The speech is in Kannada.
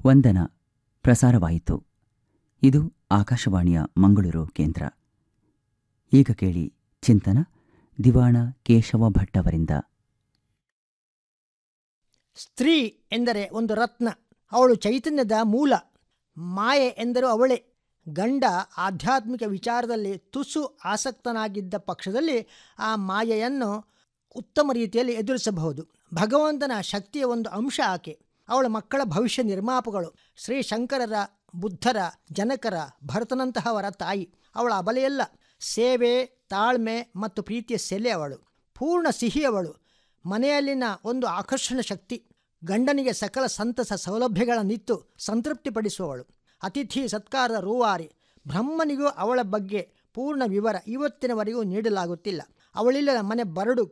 ವಂದನ ಪ್ರಸಾರವಾಯಿತು ಇದು ಆಕಾಶವಾಣಿಯ ಮಂಗಳೂರು ಕೇಂದ್ರ ಈಗ ಕೇಳಿ ಚಿಂತನ ದಿವಾಣ ಕೇಶವ ಭಟ್ ಅವರಿಂದ ಸ್ತ್ರೀ ಎಂದರೆ ಒಂದು ರತ್ನ ಅವಳು ಚೈತನ್ಯದ ಮೂಲ ಮಾಯೆ ಎಂದರೂ ಅವಳೇ ಗಂಡ ಆಧ್ಯಾತ್ಮಿಕ ವಿಚಾರದಲ್ಲಿ ತುಸು ಆಸಕ್ತನಾಗಿದ್ದ ಪಕ್ಷದಲ್ಲಿ ಆ ಮಾಯೆಯನ್ನು ಉತ್ತಮ ರೀತಿಯಲ್ಲಿ ಎದುರಿಸಬಹುದು ಭಗವಂತನ ಶಕ್ತಿಯ ಒಂದು ಅಂಶ ಆಕೆ ಅವಳ ಮಕ್ಕಳ ಭವಿಷ್ಯ ನಿರ್ಮಾಪಗಳು ಶ್ರೀ ಶಂಕರರ ಬುದ್ಧರ ಜನಕರ ಭರತನಂತಹವರ ತಾಯಿ ಅವಳ ಅಬಲೆಯಲ್ಲ ಸೇವೆ ತಾಳ್ಮೆ ಮತ್ತು ಪ್ರೀತಿಯ ಸೆಲೆ ಅವಳು ಪೂರ್ಣ ಸಿಹಿಯವಳು ಮನೆಯಲ್ಲಿನ ಒಂದು ಆಕರ್ಷಣ ಶಕ್ತಿ ಗಂಡನಿಗೆ ಸಕಲ ಸಂತಸ ಸೌಲಭ್ಯಗಳನ್ನಿತ್ತು ಸಂತೃಪ್ತಿಪಡಿಸುವವಳು ಅತಿಥಿ ಸತ್ಕಾರದ ರೂವಾರಿ ಬ್ರಹ್ಮನಿಗೂ ಅವಳ ಬಗ್ಗೆ ಪೂರ್ಣ ವಿವರ ಇವತ್ತಿನವರೆಗೂ ನೀಡಲಾಗುತ್ತಿಲ್ಲ ಅವಳಿಲ್ಲದ ಮನೆ ಬರಡು